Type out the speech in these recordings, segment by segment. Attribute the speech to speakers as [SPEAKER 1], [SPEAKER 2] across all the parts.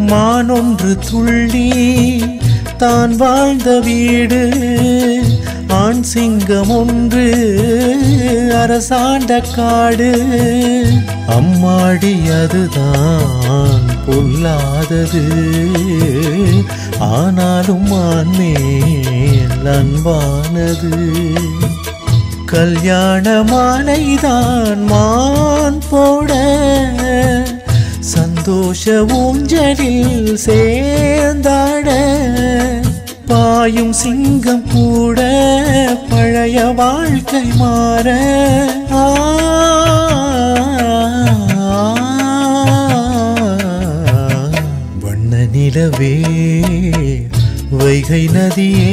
[SPEAKER 1] மானொன்று துள்ளி தான் வாழ்ந்த வீடு ஆண் சிங்கம் ஒன்று அரசாண்ட காடு அம்மாடி அதுதான் பொல்லாதது ஆனாலும் ஆண்மேல் அன்பானது கல்யாண மாலைதான் மான் போட சந்தோஷ ஊஞ்சலில் சேர்ந்தாட பாயும் சிங்கம் கூட பழைய வாழ்க்கை மாற ஆ, வண்ண நிலவே வைகை நதியே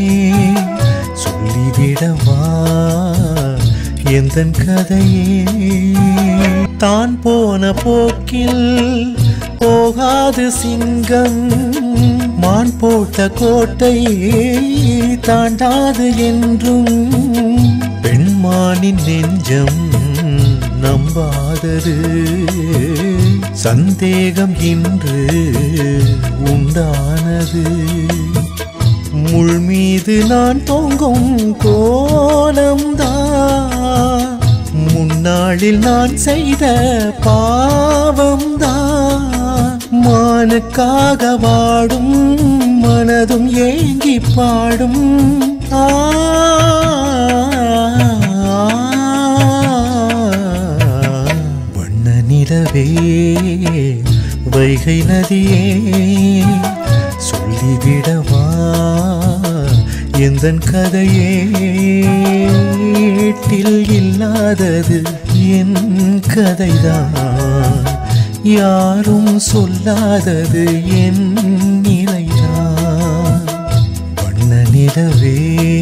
[SPEAKER 1] சொல்லிவிடவா எந்தன் கதையே தான் போன போக்கில் போகாது சிங்கம் மான் போட்ட கோட்டை தாண்டாது என்றும் பெண்மானின் நெஞ்சம் நம்பாதது சந்தேகம் இன்று உண்டானது முள் மீது நான் தொங்கும் கோலம்தான் முன்னாளில் நான் செய்த பாவம்தான் மானுக்காக வாடும் மனதும் ஏங்கி பாடும் ஆ வண்ண நிலவே வைகை நதியே சொல்லிவிடவா எந்தன் கதையே ஏட்டில் இல்லாதது என் கதைதான் யாரும் சொல்லாதது என் நிலைதான் வண்ண நிலவே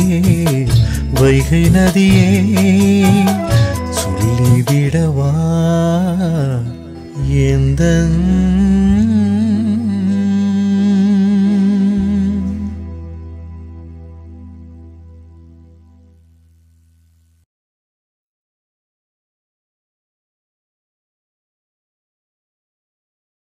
[SPEAKER 1] வைகை நதியே சொல்லிவிடவா எந்தன்